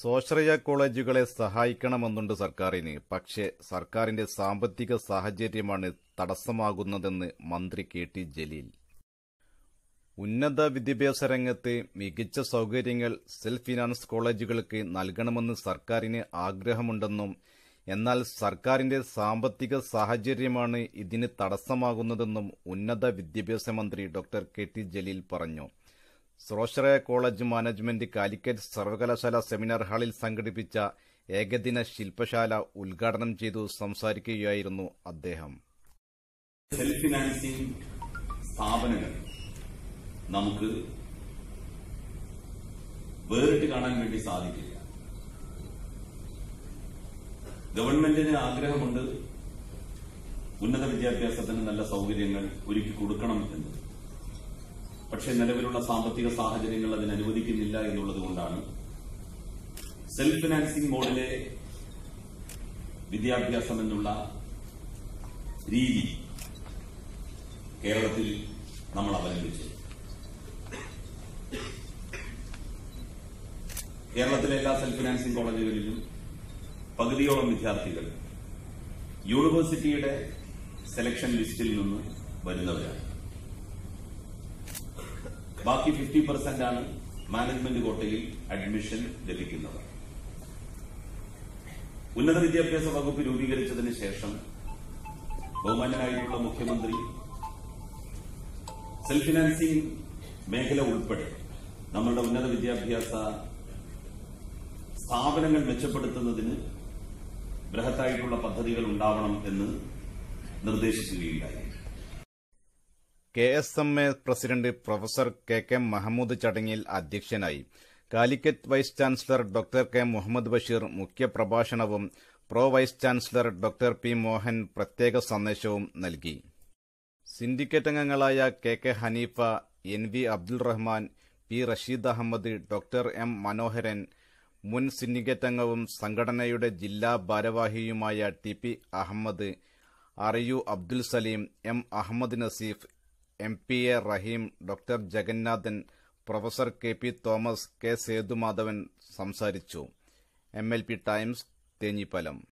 സ്വാശ്രയ കോളേജുകളെ സഹായിക്കണമെന്നുണ്ട് സർക്കാരിന് പക്ഷേ സർക്കാരിന്റെ സാമ്പത്തിക സാഹചര്യമാണ് തടസ്സമാകുന്നതെന്ന് മന്ത്രി കെ ടി ജലീൽ ഉന്നത വിദ്യാഭ്യാസ രംഗത്ത് മികച്ച സൌകര്യങ്ങൾ സെൽഫ് ഫിനാൻസ് കോളേജുകൾക്ക് നൽകണമെന്ന് സർക്കാരിന് ആഗ്രഹമുണ്ടെന്നും എന്നാൽ സർക്കാരിന്റെ സാമ്പത്തിക സാഹചര്യമാണ് ഇതിന് തടസ്സമാകുന്നതെന്നും ഉന്നത വിദ്യാഭ്യാസ മന്ത്രി ഡോക്ടർ കെ ടി ജലീൽ പറഞ്ഞു സ്രോശ്രയ കോളേജ് മാനേജ്മെന്റ് കാലിക്കറ്റ് സർവകലാശാല സെമിനാർ ഹാളിൽ സംഘടിപ്പിച്ച ഏകദിന ശില്പശാല ഉദ്ഘാടനം ചെയ്തു സംസാരിക്കുകയായിരുന്നു അദ്ദേഹം സെൽഫ് ഫിനാൻസിംഗ് സ്ഥാപനങ്ങൾ നമുക്ക് വേറിട്ട് കാണാൻ വേണ്ടി സാധിക്കില്ല ഗവൺമെന്റിന് ആഗ്രഹമുണ്ട് ഉന്നത വിദ്യാഭ്യാസത്തിന് നല്ല സൌകര്യങ്ങൾ ഒരുക്കി കൊടുക്കണം എന്ന് പക്ഷെ നിലവിലുള്ള സാമ്പത്തിക സാഹചര്യങ്ങൾ അതിന് അനുവദിക്കുന്നില്ല എന്നുള്ളത് കൊണ്ടാണ് സെൽഫ് ഫിനാൻസിംഗ് മോഡിലെ വിദ്യാഭ്യാസം എന്നുള്ള രീതി കേരളത്തിൽ നമ്മൾ അവലംബിച്ചത് കേരളത്തിലെ എല്ലാ സെൽഫ് ഫിനാൻസിംഗ് കോളേജുകളിലും പകുതിയോളം വിദ്യാർത്ഥികൾ യൂണിവേഴ്സിറ്റിയുടെ സെലക്ഷൻ ലിസ്റ്റിൽ നിന്ന് വരുന്നവരാണ് ബാക്കി ഫിഫ്റ്റി പെർസെന്റ് ആണ് മാനേജ്മെന്റ് കോട്ടയിൽ അഡ്മിഷൻ ലഭിക്കുന്നത് ഉന്നത വിദ്യാഭ്യാസ വകുപ്പ് രൂപീകരിച്ചതിന് ശേഷം ബഹുമാന്യനായിട്ടുള്ള മുഖ്യമന്ത്രി സെൽഫ് ഫിനാൻസിംഗ് മേഖല ഉൾപ്പെടെ നമ്മളുടെ ഉന്നത വിദ്യാഭ്യാസ സ്ഥാപനങ്ങൾ മെച്ചപ്പെടുത്തുന്നതിന് ബൃഹത്തായിട്ടുള്ള പദ്ധതികൾ ഉണ്ടാവണം എന്ന് നിർദ്ദേശിക്കുകയുണ്ടായി K S M A president professor K K Mahmood ചടങ്ങിൽ അധ്യക്ഷനായി Calicut vice chancellor doctor K Muhammad Basheer മുഖ്യപ്രഭാഷണവും pro vice chancellor doctor P Mohan പ്രത്യേക സന്ദേശവും നൽകി സിൻഡിക്കേറ്റ് അംഗങ്ങളായ K K Haneefa N V Abdul Rahman P Rasheed Ahmed doctor M Manoharan മുൻ സിൻഡിക്കേറ്റ് അംഗവും സംഘടനയുടെ ജില്ലാ ഭാരവാഹിയുമായ T P Ahmed R U Abdul Saleem M Ahmed Naseef M P A Raheem doctor Jagannathan professor K P Thomas K Sethumadhavan സംസാരിച്ചു M L P Times Thenhipalam